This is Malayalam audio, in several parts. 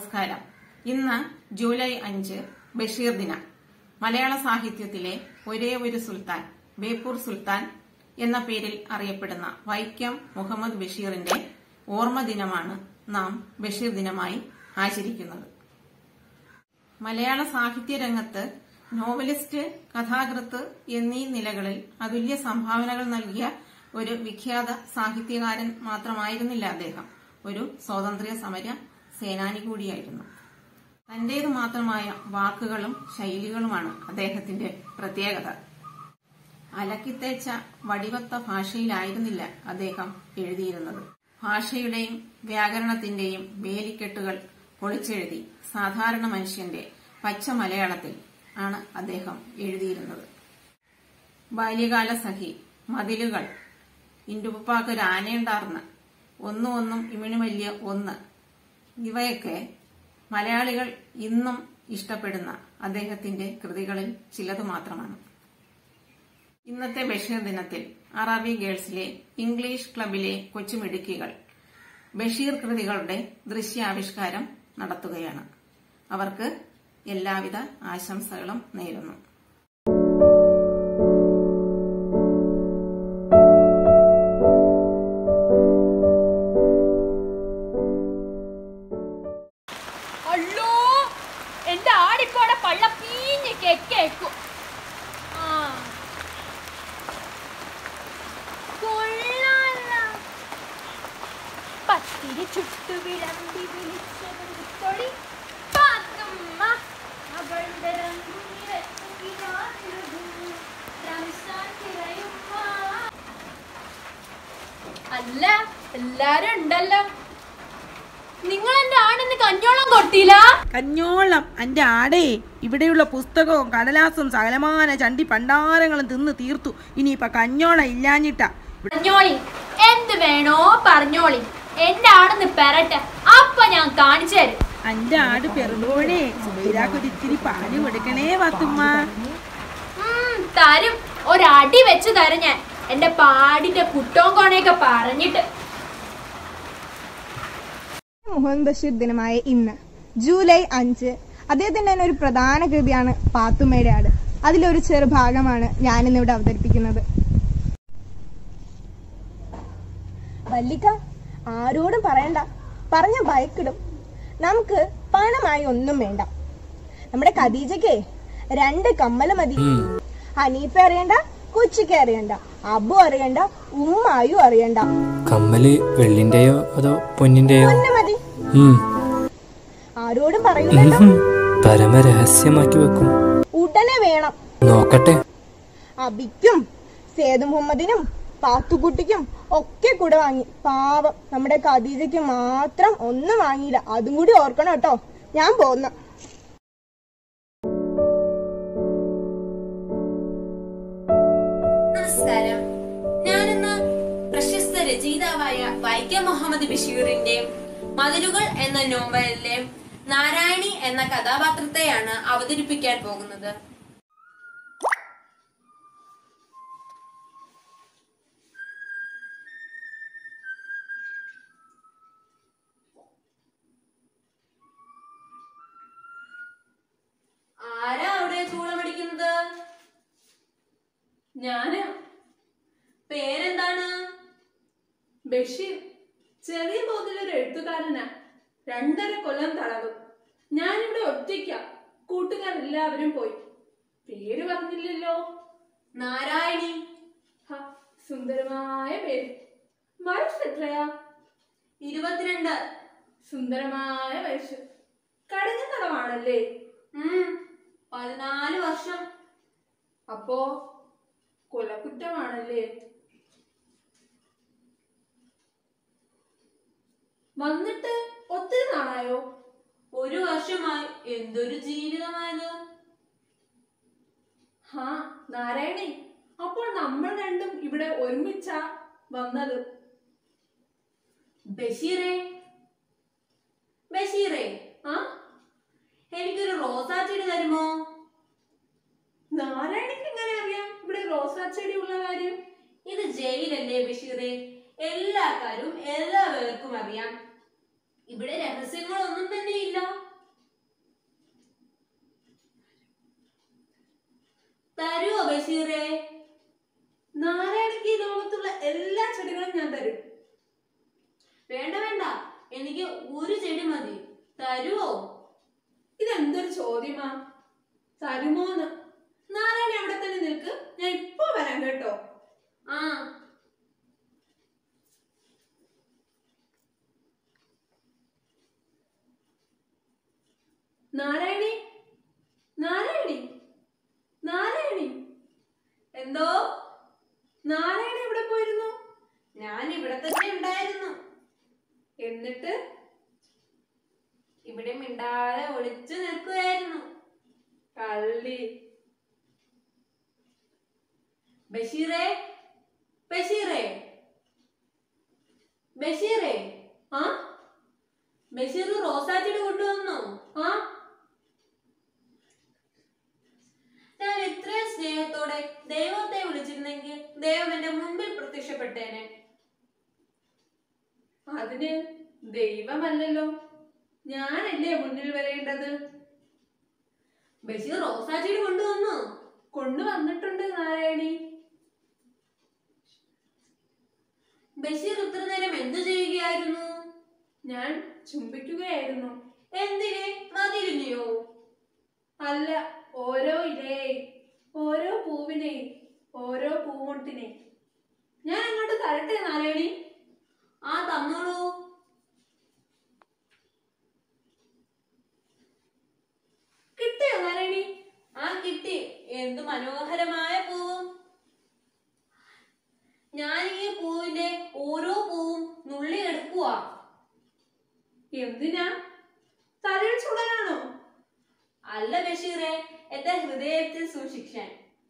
നമസ്കാരം ഇന്ന് ജൂലൈ അഞ്ച് ബഷീർ ദിനം മലയാള സാഹിത്യത്തിലെ ഒരേ ഒരു സുൽത്താൻ ബേപ്പൂർ സുൽത്താൻ എന്ന പേരിൽ അറിയപ്പെടുന്ന വൈക്കം മുഹമ്മദ് ബഷീറിന്റെ ഓർമ്മ ദിനമാണ് നാം ബഷീർ ദിനമായി ആചരിക്കുന്നത് മലയാള സാഹിത്യ രംഗത്ത് നോവലിസ്റ്റ് കഥാകൃത്ത് എന്നീ നിലകളിൽ അതുല്യ സംഭാവനകൾ നൽകിയ ഒരു വിഖ്യാത സാഹിത്യകാരൻ മാത്രമായിരുന്നില്ല അദ്ദേഹം ഒരു സ്വാതന്ത്ര്യ സമര സേനാനി കൂടിയായിരുന്നു തന്റേതു മാത്രമായ വാക്കുകളും ശൈലികളുമാണ് അദ്ദേഹത്തിന്റെ പ്രത്യേകത അലക്കിത്തേച്ച വടിവത്ത ഭാഷയിലായിരുന്നില്ല അദ്ദേഹം എഴുതിയിരുന്നത് ഭാഷയുടെയും വ്യാകരണത്തിന്റെയും വേലിക്കെട്ടുകൾ പൊളിച്ചെഴുതി സാധാരണ മനുഷ്യന്റെ പച്ച മലയാളത്തിൽ ആണ് അദ്ദേഹം എഴുതിയിരുന്നത് ബാല്യകാല സഖി മതിലുകൾ ഇന്റുപ്പാക്കൊരു ആനയുണ്ടാർന്ന് ഒന്നും ഒന്നും ഇമിണി വലിയ ഒന്ന് ഇവയൊക്കെ മലയാളികൾ ഇന്നും ഇഷ്ടപ്പെടുന്ന അദ്ദേഹത്തിന്റെ കൃതികളിൽ ചിലത് മാത്രമാണ് ഇന്നത്തെ ബഷീർ ദിനത്തിൽ അറബി ഗേൾസിലെ ഇംഗ്ലീഷ് ക്ലബിലെ കൊച്ചുമിടുക്കികൾ ബഷീർ കൃതികളുടെ ദൃശ്യാവിഷ്കാരം നടത്തുകയാണ് അവർക്ക് എല്ലാവിധ ആശംസകളും നേരുന്നു അല്ലോ എന്റെ ആടിപ്പോടെ പള്ള പീഞ്ഞ് കേക്കും ആ കൊള്ളാല്ല പത്തിരി ചുട്ടു വിളമ്പി വിളിച്ചവരുടെ തൊടി പാത്തുമ്മ അവളുടെ രംഗുനിരത്തുകിലാതിരുന്നു റംസാൻ തിരയുമ്മ അല്ല എല്ലാരും ഉണ്ടല്ലോ നിങ്ങൾ എന്റെ ആടിന് കഞ്ഞോളം കൊട്ടില്ല കഞ്ഞോളം എൻ്റെ ആടേ ഇവിടെയുള്ള പുസ്തകവും കടലാസും സകലമാന ചണ്ടി പണ്ടാരങ്ങളും തിന്ന് തീർത്തു ഇനിയിപ്പൊ കഞ്ഞോളം ഇല്ലാഞ്ഞിട്ടാ പറഞ്ഞോളി എന്ത് വേണോ പറഞ്ഞോളി എന്റെ ആടൊന്ന് പെരട്ടെ അപ്പൊ ഞാൻ കാണിച്ചു തരും എൻ്റെ ആട് പെറുമ്പോഴേ സുബൈരാക്കൊരു ഇത്തിരി പാല് കൊടുക്കണേ പാത്തുമ്മ ഉം, തരും ഒരടി വെച്ച് തരും ഞാൻ എന്റെ പാടിന്റെ കുട്ടോം കോണയൊക്കെ പറഞ്ഞിട്ട് മുഹമ്മദ് ബഷീർ ദിനമായ ഇന്ന് ജൂലൈ അഞ്ച് അദ്ദേഹത്തിന്റെ തന്നെ ഒരു പ്രധാന കൃതിയാണ് പാത്തുമ്മയുടെ ആട് അതിലൊരു ചെറു ഭാഗമാണ് ഞാനിന്നിവിടെ അവതരിപ്പിക്കുന്നത് വല്ലിക്ക ആരോടും പറയണ്ട പറഞ്ഞ ഭയക്കിടും നമുക്ക് പണമായി ഒന്നും വേണ്ട നമ്മുടെ ഖദീജയ്ക്ക് രണ്ട് കമ്മല് മതി ഹനീഫ അറിയണ്ട കൊച്ചിക്ക് അറിയണ്ട അബു അറിയണ്ട ഉമ്മായും അറിയണ്ട കമ്മല് വെള്ളിന്റെയോ അതോ പൊന്നിന്റെയോ പൊന്നു മതി ഉം. ആരോടും പറയില്ലല്ലോ ഉം. പരമരഹസ്യമാക്കി വെക്കും ഉടനെ വേണം നോക്കട്ടെ അബിക്കും സേതു മുഹമ്മദിനും പാത്തുക്കുട്ടിക്കും ഒക്കെ കൂടെ വാങ്ങി പാവം നമ്മുടെ ഖദീജയ്ക്ക് മാത്രം ഒന്നും വാങ്ങിയില്ല അതും കൂടി ഓർക്കണം കേട്ടോ ഞാൻ പോന്ന നമസ്കാരം ഞാനിന്ന് പ്രശസ്ത രചയിതാവായ വൈക്കം മുഹമ്മദ് ബഷീറിന്റെ മതിലുകൾ എന്ന നോവലിലെ നാരായണി എന്ന കഥാപാത്രത്തെയാണ് അവതരിപ്പിക്കാൻ പോകുന്നത് ആരാ അവിടെ ചൂളമടിക്കുന്നത് ഞാന് പേരെന്താണ് ബഷീർ ചെറിയ തോതിലൊരു എഴുത്തുകാരനാ രണ്ടര കൊല്ലം തടവ് ഞാനിവിടെ ഒറ്റയ്ക്ക കൂട്ടുകാരെല്ലാവരും പോയി പേര് പറഞ്ഞില്ലല്ലോ നാരായണി ഹ, സുന്ദരമായ പേര് വയസ്സ് എത്രയാ ഇരുപത്തിരണ്ട് സുന്ദരമായ വയസ്സ് കടഞ്ഞ തടവാണല്ലേ ഉം പതിനാല് വർഷം അപ്പോ കൊലക്കുറ്റമാണല്ലേ വന്നിട്ട് ഒത്തിരി നാളായോ ഒരു വർഷമായി എന്തൊരു ജീവിതമായത് ഹാ നാരായണി അപ്പോൾ നമ്മൾ രണ്ടും ഇവിടെ ഒരുമിച്ചാ വന്നത് ബഷീറേ ബഷീറേ ആ എനിക്കൊരു റോസാ ചെടി തരുമോ നാരായണിക്ക് എങ്ങനെ അറിയാം ഇവിടെ റോസാ ചെടി ഉള്ള കാര്യം ഇത് ജയിലല്ലേ ബഷീറേ എല്ലാ കാര്യവും എല്ലാവർക്കും അറിയാം ഇവിടെ രഹസ്യങ്ങളൊന്നും തന്നെ ഇല്ല തരുവോ ബഷീറേ നാരായണിക്ക് ഈ ലോകത്തുള്ള എല്ലാ ചെടികളും ഞാൻ തരും വേണ്ട വേണ്ട എനിക്ക് ഒരു ചെടി മതി തരുവോ ഇതെന്തൊരു ചോദ്യമാ തരുമോന്ന് നാരായണി അവിടെ തന്നെ നിൽക്ക് ഞാൻ ഇപ്പൊ വരാം കേട്ടോ ആ നാരായണി നാരായണി നാരായണി എന്തോ നാരായണി എവിടെ പോയിരുന്നു ഞാൻ ഇവിടെ തന്നെ ഉണ്ടായിരുന്നു എന്നിട്ട് ഇവിടെ മിണ്ടാതെ ഒളിച്ചു നിൽക്കുകയായിരുന്നു കള്ളി ബഷീറേ ബഷീറേ ബഷീറേ ആ ബഷീർ റോസാച്ചെടി കൊണ്ടുവന്നോ ആ ഞാൻ ഇത്രയും സ്നേഹത്തോടെ ദൈവത്തെ വിളിച്ചിരുന്നെങ്കിൽ ദൈവം എന്റെ മുമ്പിൽ പ്രത്യക്ഷപ്പെട്ടേനെ അതിന് ദൈവമല്ലല്ലോ ഞാനല്ലേ മുന്നിൽ വരേണ്ടത് ബഷീർ റോസാച്ചെടി കൊണ്ടുവന്നോ കൊണ്ടുവന്നിട്ടുണ്ട് നാരായണി ബഷീർ ഇത്ര നേരം എന്തു ചെയ്യുകയായിരുന്നു ഞാൻ ചുംബിക്കുകയായിരുന്നു എന്തിനെ മതിരിഞ്ഞോ അല്ല ഓരോ ഇലയെയും ഓരോ പൂവിനെയും ഓരോ പൂമൊട്ടിനെയും ഞാൻ അങ്ങോട്ട് തരട്ടെ നാരായണി ആ തന്നോളൂ കിട്ടിയോ നാരായണി ആ കിട്ടി എന്തു മനോഹരമായ പൂവ് ഞാൻ ഈ പൂവിന്റെ ഓരോ പൂവും നുള്ളി എടുക്കുക എന്തിനാ തലയിൽ ചുടനാണോ അല്ല ബഷീറെ എന്റെ ഹൃദയത്തിൽ സൂക്ഷിക്കാൻ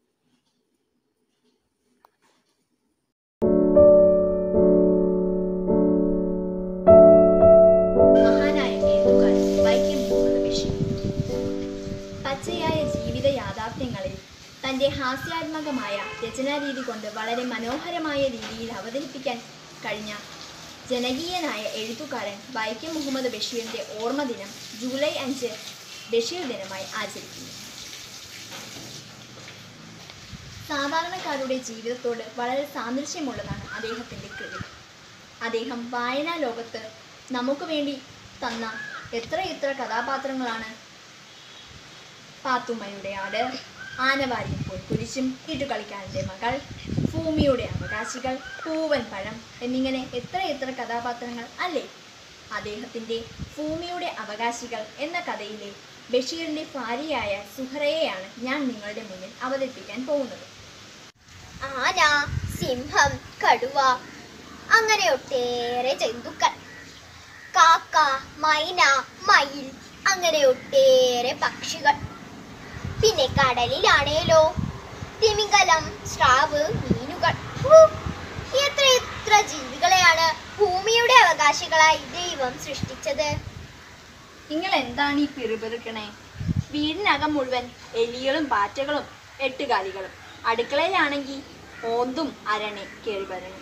മഹാനായ എഴുത്തുകാരൻ വൈക്കം മുഹമ്മദ് ബഷീർ പച്ചയായ ജീവിത യാഥാർത്ഥ്യങ്ങളിൽ തന്റെ ഹാസ്യാത്മകമായ രചനാരീതി കൊണ്ട് വളരെ മനോഹരമായ രീതിയിൽ അവതരിപ്പിക്കാൻ കഴിഞ്ഞ ജനകീയനായ എഴുത്തുകാരൻ വൈക്കം മുഹമ്മദ് ബഷീറിന്റെ ഓർമ്മദിനം ജൂലൈ അഞ്ച് ബഷീർ ദിനമായി ആചരിക്കുന്നു സാധാരണക്കാരുടെ ജീവിതത്തോട് വളരെ സാദൃശ്യമുള്ളതാണ് അദ്ദേഹത്തിന്റെ കൃതി അദ്ദേഹം വായനാ ലോകത്ത് നമുക്ക് വേണ്ടി തന്ന എത്ര എത്ര കഥാപാത്രങ്ങളാണ് പാത്തുമ്മയുടെ ആട് ആനവാരിയും പോയി കുരിശും ഇട്ടുകളിക്കാരൻ്റെ മകൾ ഭൂമിയുടെ അവകാശികൾ പൂവൻ പഴം എന്നിങ്ങനെ എത്ര എത്ര കഥാപാത്രങ്ങൾ അല്ലേ അദ്ദേഹത്തിൻ്റെ ഭൂമിയുടെ അവകാശികൾ എന്ന കഥയിലെ ബഷീറിൻ്റെ ഭാര്യയായ സുഹറയെയാണ് ഞാൻ നിങ്ങളുടെ മുന്നിൽ അവതരിപ്പിക്കാൻ പോകുന്നത് ആന സിംഹം കടുവ അങ്ങനെ ഒട്ടേറെ ജന്തുക്കൾ കാക്ക മൈന മയിൽ അങ്ങനെ ഒട്ടേറെ പക്ഷികൾ പിന്നെ കടലിലാണേലോ തിമിംഗലം സ്രാവ് മീനുകൾ ഹൂ, എത്ര എത്ര ജീവികളെയാണ് ഭൂമിയുടെ അവകാശികളായി ദൈവം സൃഷ്ടിച്ചത് നിങ്ങൾ എന്താണ് ഈ പിറുപിറുക്കണേ വീടിനകം മുഴുവൻ എലികളും പാറ്റകളും എട്ടുകാലികളും അടുക്കളയിലാണെങ്കിൽ ഓന്തും അരണെ കേൾവരണെ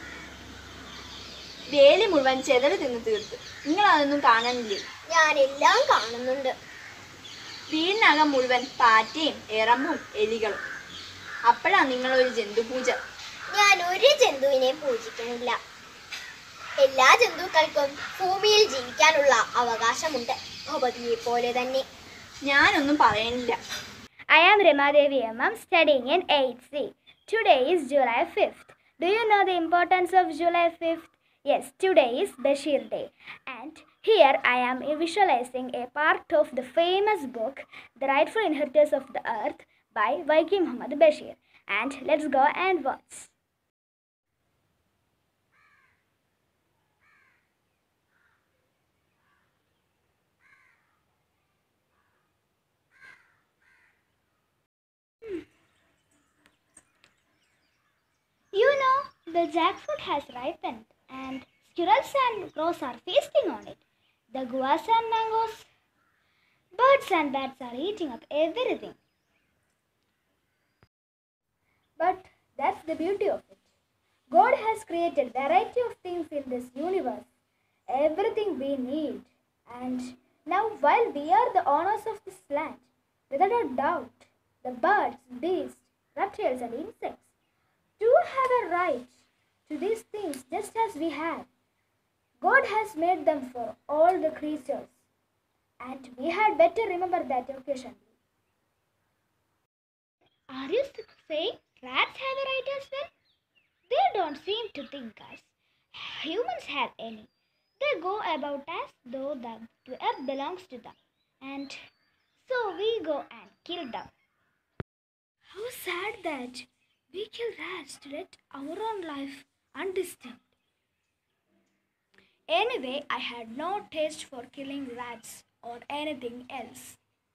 വേലി മുഴുവൻ ചെതറ് തിന്ന് തീർത്ത് നിങ്ങൾ അതൊന്നും കാണണില്ലേ ഞാനെല്ലാം കാണുന്നുണ്ട് വീടിനകം മുഴുവൻ പാറ്റയും എറമ്പും എലികളും അപ്പോഴാ നിങ്ങളൊരു ജന്തുപൂജ ഞാൻ ഒരു ജന്തുവിനെ പൂജിക്കണില്ല എല്ലാ ജന്തുക്കൾക്കും ഭൂമിയിൽ ജീവിക്കാനുള്ള അവകാശമുണ്ട് ഭവതിയെ പോലെ തന്നെ ഞാനൊന്നും പറയണില്ല I am Ramadevi MM studying in 8th C. Today is July 5th. Do you know the importance of July 5th? Yes, today is Bashir Day. And here I am visualizing a part of the famous book, The Rightful Inheritors of the Earth by Vaiki Muhammad Bashir. And let's go and watch. You know, the jackfruit has ripened and squirrels and crows are feasting on it. The guavas and mangoes, birds and bats are eating up everything. But that's the beauty of it. God has created variety of things in this universe. everything we need. And now, while we are the owners of this land, without a doubt, the birds, beasts, reptiles, and insects do have a right to these things just as we have. God has made them for all the creatures, and we had better remember that occasionally. Are you s- saying rats have a right as well? They don't seem to think us humans have any. They go about as though the earth belongs to them, and so we go and kill them. How sad that we kill rats to let our own life undisturbed. Anyway, I had no taste for killing rats or anything else.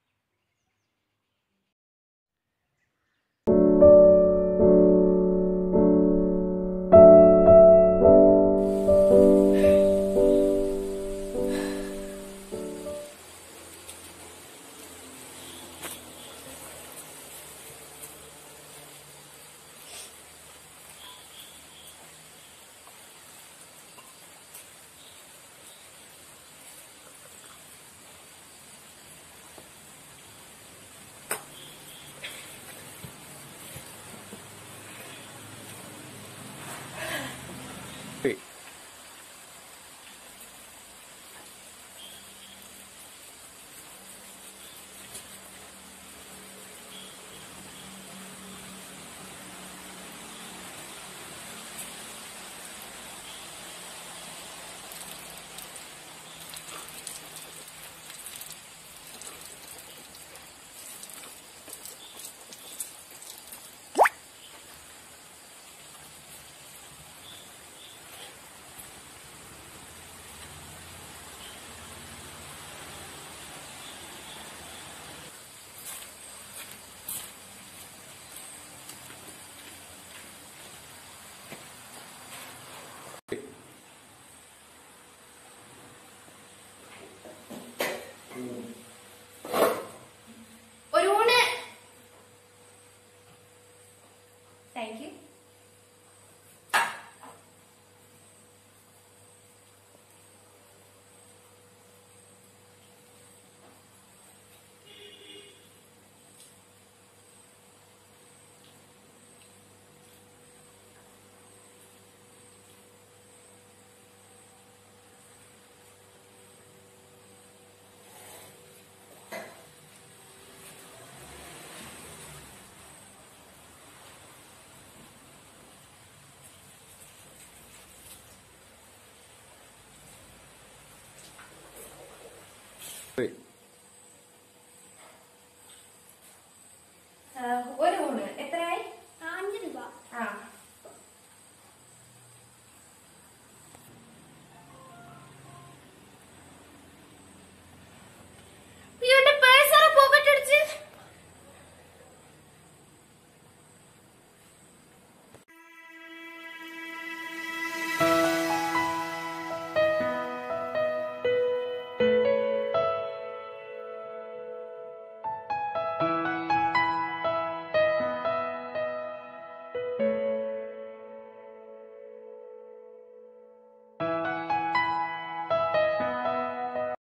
ഒരു ഊണ് താങ്ക് യു